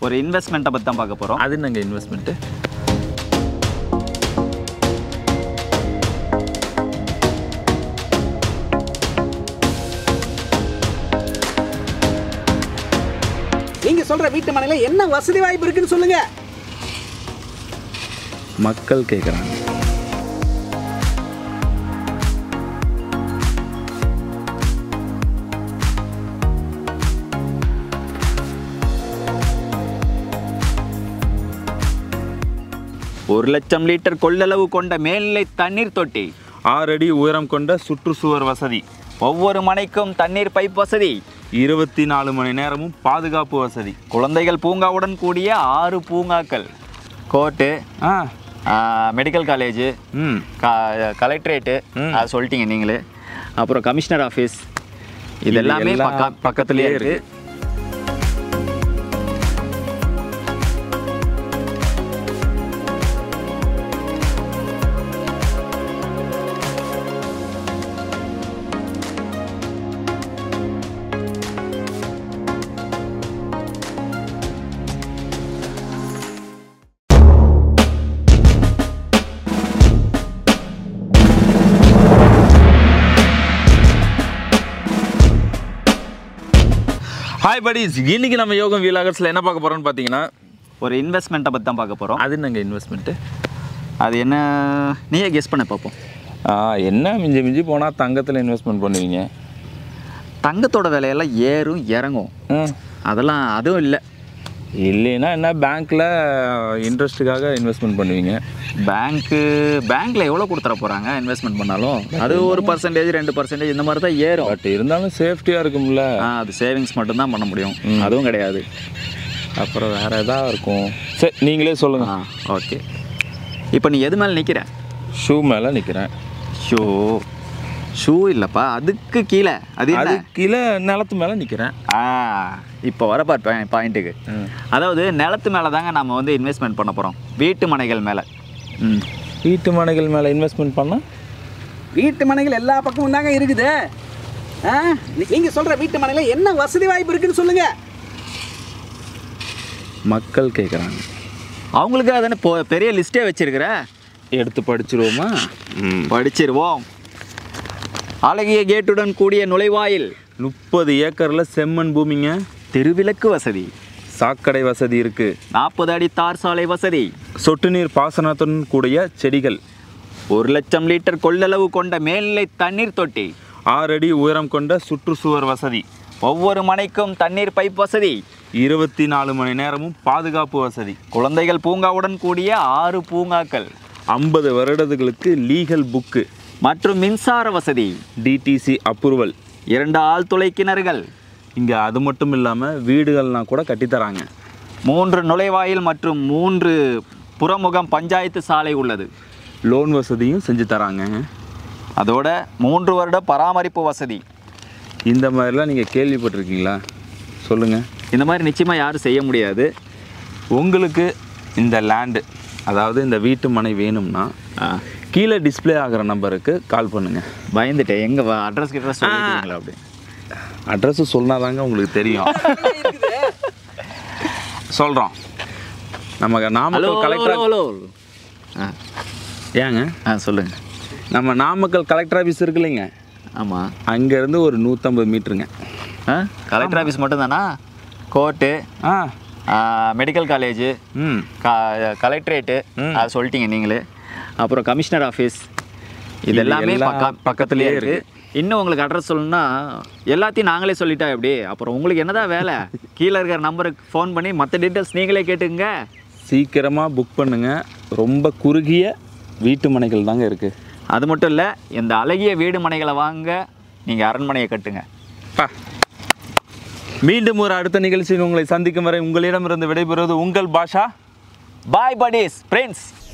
ஒரு இன்வெஸ்ட்மெண்ட்டை பற்றி தான் பார்க்க போகிறோம் அது என்னங்க இன்வெஸ்ட்மெண்ட்டு நீங்க சொல்ற வீட்டு மனையில என்ன வசதி வாய்ப்பு இருக்குன்னு சொல்லுங்க மக்கள் கேட்குறாங்க ஒரு லட்சம் லிட்டர் கொள்ளளவு கொண்ட மேல்நிலை தண்ணீர் தொட்டி ஆறு அடி உயரம் கொண்ட சுற்றுச்சுவர் வசதி ஒவ்வொரு மனைக்கும் தண்ணீர் பைப் வசதி இருபத்தி நாலு மணி நேரமும் பாதுகாப்பு வசதி குழந்தைகள் பூங்காவுடன் கூடிய ஆறு பூங்காக்கள் கோர்ட்டு ஆ மெடிக்கல் காலேஜு ம் கலெக்டரேட்டு ம். அது சொல்லிட்டீங்க நீங்களே அப்புறம் கமிஷனர் ஆஃபீஸ் இது எல்லாமே எல்லாம் பக்கா பக்கத்துலேயே இருக்கு ஹாய் buddies இன்னைக்கு நம்ம யோகம் வீலாகர்ஸில் என்ன பார்க்க போகிறோம்னு பார்த்தீங்கன்னா ஒரு இன்வெஸ்ட்மெண்ட்டை பற்றி தான் பார்க்க போகிறோம் அது என்னங்க இன்வெஸ்ட்மெண்ட்டு அது என்ன நீயே கெஸ் பண்ண பார்ப்போம் என்ன மிஞ்சி மிஞ்சி போனால் தங்கத்தில் இன்வெஸ்ட்மெண்ட் பண்ணுவீங்க தங்கத்தோட விலையெல்லாம் ஏறும் இறங்கும் ம் அதெல்லாம் அதுவும் இல்லை இல்லைன்னா என்ன பேங்க்கில் இன்ட்ரெஸ்ட்டுக்காக இன்வெஸ்ட்மெண்ட் பண்ணுவீங்க பேங்க்கு பேங்க்கில் எவ்வளோ கொடுத்துற போகிறாங்க இன்வெஸ்ட்மெண்ட் பண்ணாலும் அது ஒரு பர்சன்டேஜ் ரெண்டு பர்சன்டேஜ் இந்த மாதிரி தான் ஏறும் பட் இருந்தாலும் சேஃப்டியாக இருக்கும்ல ஆ, அது சேவிங்ஸ் மட்டும்தான் பண்ண முடியும் அதுவும் கிடையாது அப்புறம் வேறு எதாவது இருக்கும் சரி நீங்களே ஆ சொல்லுங்கள் ஓகே இப்போ நீ எது மேலே நிற்கிற ஷூ மேலே நிற்கிறேன் ஷூ ஷூ இல்லைப்பா அதுக்கு கீழே அது அது என்ன கீழே நிலத்து மேலே நிற்கிறேன் ஆ இப்போ வரப்பார் பாயிண்ட்டுக்கு அதாவது நிலத்து மேலே தாங்க நம்ம வந்து இன்வெஸ்ட்மெண்ட் பண்ண போகிறோம் வீட்டு மனைகள் மேலே ம் வீட்டு மனைகள் மேலே இன்வெஸ்ட்மெண்ட் பண்ணால் வீட்டு மனைகள் எல்லா பக்கமும் தாங்க இருக்குது ஆ? நீங்க சொல்ற வீட்டு மனையில என்ன வசதி வாய்ப்பு இருக்குன்னு சொல்லுங்க மக்கள் கேட்குறாங்க அவங்களுக்கு அதானே இப்போ பெரிய லிஸ்ட்டே வச்சிருக்கிற எடுத்து படிச்சிருவோமா ம் படிச்சிருவோம் அழகிய கேட்டுடன் கூடிய நுழைவாயில் முப்பது ஏக்கரில் செம்மண் பூமிங்க தெருவிளக்கு வசதி சாக்கடை வசதி இருக்குது நாற்பது அடி தார் சாலை வசதி சொட்டு நீர் பாசனத்துடன் கூடிய செடிகள் ஒரு லட்சம் லிட்டர் கொள்ளளவு கொண்ட மேல்நிலை தண்ணீர் தொட்டி ஆறு அடி உயரம் கொண்ட சுற்றுச்சுவர் வசதி ஒவ்வொரு மனைக்கும் தண்ணீர் பைப் வசதி இருபத்தி நாலு மணி நேரமும் பாதுகாப்பு வசதி குழந்தைகள் பூங்காவுடன் கூடிய ஆறு பூங்காக்கள் ஐம்பது வருடங்களுக்கு லீகல் புக்கு மற்றும் மின்சார வசதி டிடிசி அப்ரூவல் இரண்டு ஆழ்துளை கிணறுகள் இங்கே அது மட்டும் இல்லாமல் வீடுகள்லாம் கூட கட்டித்தராங்க மூன்று நுழைவாயில் மற்றும் மூன்று புறமுகம் பஞ்சாயத்து சாலை உள்ளது லோன் வசதியும் செஞ்சு தராங்க அதோட மூன்று வருட பராமரிப்பு வசதி இந்த மாதிரிலாம் நீங்கள் கேள்விப்பட்டிருக்கீங்களா சொல்லுங்கள் இந்த மாதிரி நிச்சயமாக யாரும் செய்ய முடியாது உங்களுக்கு இந்த லேண்டு அதாவது இந்த வீட்டு மனை வேணும்னா ஆ, கீழே டிஸ்ப்ளே ஆகிற நம்பருக்கு கால் பண்ணுங்கள் பயந்துட்டேன் எங்க அட்ரஸ் கிட்ட சொல்லிட்டீங்களா அப்படி அட்ரஸு சொன்னாதாங்க உங்களுக்கு தெரியும் சொல்கிறோம் நம்ம hello Namakkal hello collector hello ஆ ஏங்க ஆ சொல்லுங்கள் நம்ம நாமக்கல் கலெக்டர் ஆஃபீஸ் இருக்கு இல்லைங்க ஆமாம் அங்கேருந்து ஒரு நூற்றம்பது மீட்டருங்க ஆ கலெக்டர் ஆஃபீஸ் மட்டும்தானா கோர்ட்டு ஆ மெடிக்கல் காலேஜு ம் கலெக்டரேட்டு ம். அது சொல்லிட்டீங்க நீங்களே அப்புறம் கமிஷனர் ஆஃபீஸ் இது இது எல்லாமே எல்லாம் பக்கா பக்கத்துலேயே பக்கத்துலயே இருக்கு இன்னும் உங்களுக்கு அட்ரஸ் சொல்லணும்னா எல்லாத்தையும் நாங்களே சொல்லிட்டா எப்படி அப்புறம் உங்களுக்கு என்னதான் வேலை கீழே இருக்கிற நம்பருக்கு ஃபோன் பண்ணி மற்ற டீட்டெயில்ஸ் நீங்களே கேட்டுங்க சீக்கிரமாக புக் பண்ணுங்க ரொம்ப குறுகிய வீட்டு மனைகள் தாங்க இருக்குது அது மட்டும் இல்லை இந்த அழகிய வீடு மனைகளை வாங்க நீங்கள் அரண்மனையை கட்டுங்க பா மீண்டும் ஒரு அடுத்த நிகழ்ச்சியில் உங்களை சந்திக்கும் வரை உங்களிடமிருந்து விடைபெறுவது உங்கள் பாஷா பாய் buddies ஃப்ரெண்ட்ஸ்